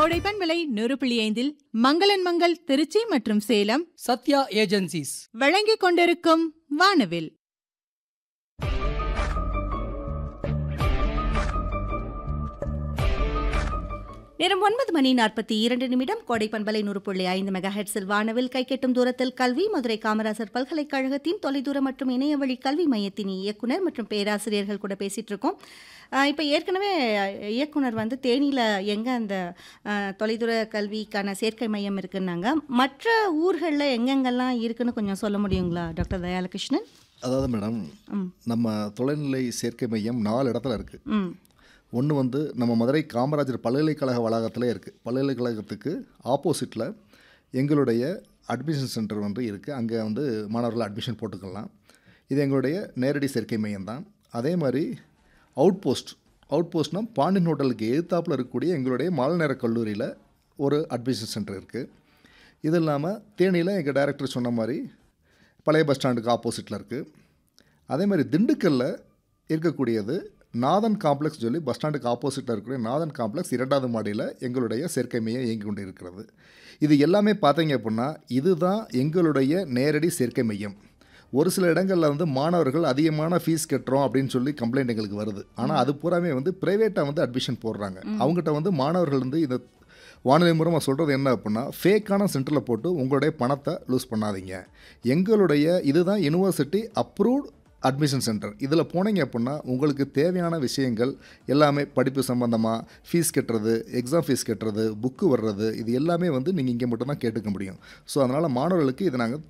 கோடை பண்பலை நூறு புள்ளி ஐந்தில் மங்களன் மங்கள் திருச்சி மற்றும் சேலம் சத்யா ஏஜென்சிஸ் வழங்கிக் கொண்டிருக்கும் வானவில் நேரம் ஒன்பது மணி நாற்பத்தி இரண்டு நிமிடம் கோடை பண்பலை நூறு புள்ளி ஐந்து மெகா ஹெட்ஸில் வானவில் கைக்கெட்டும் தூரத்தில் கல்வி மதுரை காமராசர் பல்கலைக்கழகத்தின் தொலைதூர மற்றும் இணையவழி கல்வி மையத்தின் இயக்குனர் மற்றும் பேராசிரியர்கள் கூட பேசிட்டு இருக்கோம் ஆஹ் இப்போ ஏற்கனவே இயக்குனர் வந்து தேனியில் எங்கே அந்த ஆஹ், தொலைதூர கல்விக்கான சேர்க்கை மையம் இருக்குன்னாங்க மற்ற ஊர்களில் எங்கெங்கெல்லாம் இருக்குன்னு கொஞ்சம் சொல்ல முடியுங்களா டாக்டர் தயாலகிருஷ்ணன் அதாவது மேடம் ம். நம்ம தொலைநிலை சேர்க்கை மையம் நாலு இடத்துல இருக்குது ம் ஒன்று வந்து நம்ம மதுரை காமராஜர் பல்கலைக்கழக வளாகத்திலே இருக்குது பல்கலைக்கழகத்துக்கு ஆப்போசிட்டில் எங்களுடைய அட்மிஷன் சென்டர் வந்து இருக்குது அங்கே வந்து மாணவர்கள் அட்மிஷன் போட்டுக்கலாம் இது எங்களுடைய நேரடி சேர்க்கை மையம் தான் அதே மாதிரி அவுட் போஸ்ட் அவுட் போஸ்ட்னால் பாண்டியன் ஹோட்டலுக்கு எதிர்த்தாப்பில் இருக்கக்கூடிய எங்களுடைய மாலை நேர கல்லூரியில் ஒரு அட்மிஷன் சென்டர் இருக்குது இது இல்லாமல் தேனியில் எங்கள் டைரக்டர் சொன்ன மாதிரி பழைய பஸ் ஸ்டாண்டுக்கு ஆப்போசிட்டில் இருக்குது அதே மாதிரி திண்டுக்கல்லில் இருக்கக்கூடியது நாதன் காம்ப்ளெக்ஸ் சொல்லி பஸ் ஸ்டாண்டுக்கு ஆப்போசிட்டில் இருக்கக்கூடிய நாதன் காம்ப்ளெக்ஸ் இரண்டாவது மாடியில் எங்களுடைய சேர்க்கை மையம் இயங்கி கொண்டு இருக்கிறது இது எல்லாமே பார்த்தீங்க அப்படின்னா இதுதான் எங்களுடைய நேரடி சேர்க்கை மையம் ஒரு சில இடங்களில் வந்து மாணவர்கள் அதிகமான ஃபீஸ் கட்டுறோம் அப்படின்னு சொல்லி கம்ப்ளைண்ட் எங்களுக்கு வருது ஆனால் அது பூராமே வந்து ப்ரைவேட்டாக வந்து அட்மிஷன் போடுறாங்க அவங்ககிட்ட வந்து மாணவர்கள் வந்து இந்த வானிலை மூலமாக சொல்கிறது என்ன அப்படின்னா ஃபேக்கான சென்டரில் போட்டு உங்களுடைய பணத்தை லூஸ் பண்ணாதீங்க எங்களுடைய இதுதான் யுனிவர்சிட்டி அப்ரூவ்ட் அட்மிஷன் சென்டர் இதில் போனீங்க அப்படின்னா உங்களுக்கு தேவையான விஷயங்கள் எல்லாமே படிப்பு சம்மந்தமாக ஃபீஸ் கட்டுறது எக்ஸாம் ஃபீஸ் கட்டுறது புக்கு வர்றது இது எல்லாமே வந்து நீங்கள் இங்கே மட்டும்தான் கேட்டுக்க முடியும் ஸோ அதனால் மாணவர்களுக்கு இதை நாங்கள்